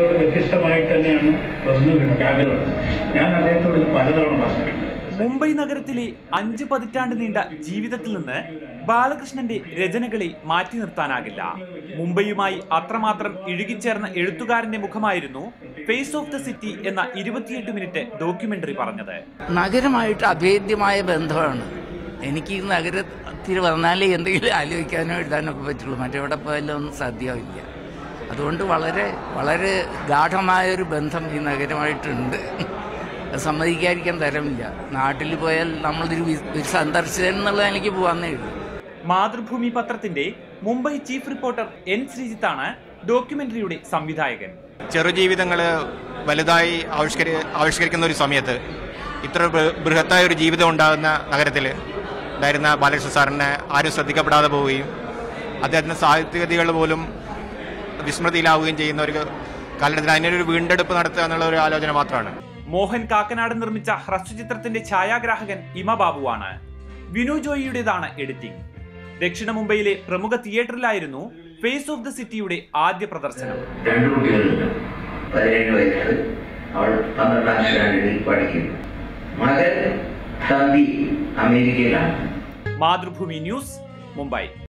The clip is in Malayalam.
എന്നോട് വ്യത്യസ്തമായിട്ട് തന്നെയാണ് പ്രസിഡന്റ് ക്യാബിനറ്റ് ഞാൻ അദ്ദേഹത്തോട് ഇത് പലതവണ പറഞ്ഞിട്ടുണ്ട് മുംബൈ നഗരത്തിലെ അഞ്ച് പതിറ്റാണ്ട് നീണ്ട ജീവിതത്തിൽ നിന്ന് ബാലകൃഷ്ണന്റെ രചനകളെ മാറ്റി നിർത്താനാകില്ല മുംബൈയുമായി അത്രമാത്രം ഇഴുകിച്ചേർന്ന എഴുത്തുകാരന്റെ മുഖമായിരുന്നു ഫേസ് ഓഫ് ദ സിറ്റി എന്ന ഇരുപത്തിയെട്ട് മിനിറ്റ് ഡോക്യുമെന്ററി പറഞ്ഞത് നഗരമായിട്ട് അഭേദ്യമായ ബന്ധമാണ് എനിക്ക് ഈ നഗരത്തിൽ വന്നാലേ എന്തെങ്കിലും ആലോചിക്കാനോ എഴുതാനോ ഒക്കെ പറ്റുള്ളൂ മറ്റെവിടെ പോയാലും ഒന്നും സാധ്യമാവില്ല അതുകൊണ്ട് വളരെ വളരെ ഗാഠമായൊരു ബന്ധം ഈ നഗരമായിട്ടുണ്ട് അത് സമ്മതിക്കാതിരിക്കാൻ തരമില്ല നാട്ടിൽ പോയാൽ നമ്മളൊരു വി- ഒരു സന്ദർശകൻ എന്നുള്ള എനിക്ക് പോകാന്നേ ഉള്ളൂ മാതൃഭൂമി പത്രത്തിന്റെ മുംബൈ ചീഫ് റിപ്പോർട്ടർ എൻ ശ്രീജിത്താണ് ഡോക്യുമെന്ററിയുടെ സംവിധായകൻ ചെറുജീവിതങ്ങൾ വലുതായി ആവിഷ്കരി ആവിഷ്കരിക്കുന്ന ഒരു സമയത്ത് ഇത്ര ബൃ- ബൃഹത്തായ ഒരു ജീവിതം ഉണ്ടാകുന്ന നഗരത്തിൽ ഉണ്ടായിരുന്ന ബാലകൃഷ്ണ സാറിനെ ആരും ശ്രദ്ധിക്കപ്പെടാതെ പോവുകയും അദ്ദേഹത്തിൻ്റെ സാഹിത്യകൃതികൾ പോലും വിസ്മൃതിയിലാവുകയും ചെയ്യുന്ന ഒരു കാലഘട്ടത്തിൽ അതിനൊരു വീണ്ടെടുപ്പ് നടത്തുക എന്നുള്ള ഒരു ആലോചന മാത്രമാണ് മോഹൻ കാക്കനാട് നിർമ്മിച്ച ഹ്രസ്വചിത്രത്തിന്റെ ഛായാഗ്രാഹകൻ ഇമ ബാബുവാണ് വിനു ജോയിയുടേതാണ് എഡിറ്റിംഗ് ദക്ഷിണ മുംബൈയിലെ പ്രമുഖ തിയേറ്ററിലായിരുന്നു ഫേസ് ഓഫ് ദ സിറ്റിയുടെ ആദ്യ പ്രദർശനം രണ്ട് കുട്ടികളുണ്ട് പതിനേഴ് വയസ്സ് അവൾ പന്ത്രണ്ടാം സ്റ്റാൻഡേർഡിൽ പഠിക്കുന്നു മകൻ തമ്പി അമേരിക്കയിലാണ് മാതൃഭൂമി ന്യൂസ് മുംബൈ